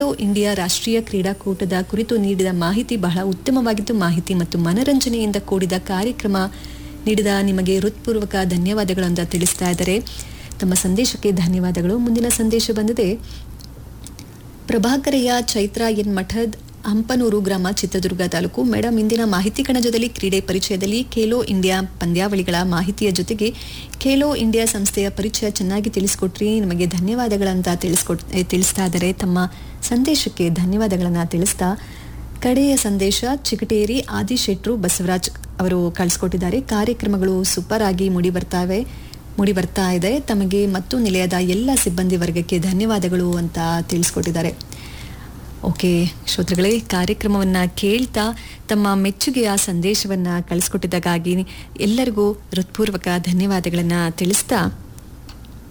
Khelo India ರಾಷ್ಟ್ರೀಯ ಕ್ರೀಡಾಕೂಟದ ಕುರಿತು ನೀಡಿದ ಮಾಹಿತಿ ಬಹಳ ಉತ್ತಮವಾಗಿದ್ದು ಮಾಹಿತಿ ಮತ್ತು ಮನರಂಜನೆಯಿಂದ ಕೂಡಿದ ಕಾರ್ಯಕ್ರಮ ನೀಡಿದ ನಿಮಗೆ ಹೃತ್ಪೂರ್ವಕ ಧನ್ಯವಾದಗಳು ಅಂತ ತಿಳಿಸ್ತಾ ಇದ್ದಾರೆ ತಮ್ಮ ಸಂದೇಶಕ್ಕೆ ಧನ್ಯವಾದಗಳು ಮುಂದಿನ ಸಂದೇಶ ಬಂದಿದೆ ಪ್ರಭಾಕರೆಯ ಚೈತ್ರ ಎನ್ ಮಠದ್ ಹಂಪನೂರು ಗ್ರಾಮ ಚಿತ್ರದುರ್ಗ ತಾಲೂಕು ಮೇಡಮ್ ಇಂದಿನ ಮಾಹಿತಿ ಕಣಜದಲ್ಲಿ ಕ್ರೀಡೆ ಪರಿಚಯದಲ್ಲಿ ಖೇಲೋ ಇಂಡಿಯಾ ಪಂದ್ಯಾವಳಿಗಳ ಮಾಹಿತಿಯ ಜೊತೆಗೆ ಖೇಲೋ ಇಂಡಿಯಾ ಸಂಸ್ಥೆಯ ಪರಿಚಯ ಚೆನ್ನಾಗಿ ತಿಳಿಸ್ಕೊಟ್ರಿ ನಿಮಗೆ ಧನ್ಯವಾದಗಳಂತ ತಿಳಿಸ್ಕೊಟ್ ಏ, ತಿಳಿಸ್ತಾ ಇದ್ದಾರೆ ತಮ್ಮ ಸಂದೇಶಕ್ಕೆ ಧನ್ಯವಾದಗಳನ್ನ ತಿಳಿಸ್ತಾ ಕಡೆಯ ಸಂದೇಶ ಚಿಕಟೇರಿ ಆದಿಶೆಟ್ರು ಬಸವರಾಜ್ ಅವರು ಕಳಿಸ್ಕೊಟ್ಟಿದ್ದಾರೆ ಕಾರ್ಯಕ್ರಮಗಳು ಸೂಪರ್ ಆಗಿ ಮೂಡಿ ಬರ್ತಾವೆ ಮೂಡಿ ಬರ್ತಾ ಇದೆ ತಮಗೆ ಮತ್ತು ನಿಲಯದ ಎಲ್ಲ ಸಿಬ್ಬಂದಿ ವರ್ಗಕ್ಕೆ ಧನ್ಯವಾದಗಳು ಅಂತ ತಿಳಿಸ್ಕೊಟ್ಟಿದ್ದಾರೆ ಓಕೆ ಶ್ರೋತೃಗಳೇ ಕಾರ್ಯಕ್ರಮವನ್ನು ಕೇಳ್ತಾ ತಮ್ಮ ಮೆಚ್ಚುಗೆಯ ಸಂದೇಶವನ್ನು ಕಳಿಸ್ಕೊಟ್ಟಿದ್ದಕ್ಕಾಗಿ ಎಲ್ಲರಿಗೂ ಹೃತ್ಪೂರ್ವಕ ಧನ್ಯವಾದಗಳನ್ನು ತಿಳಿಸ್ತಾ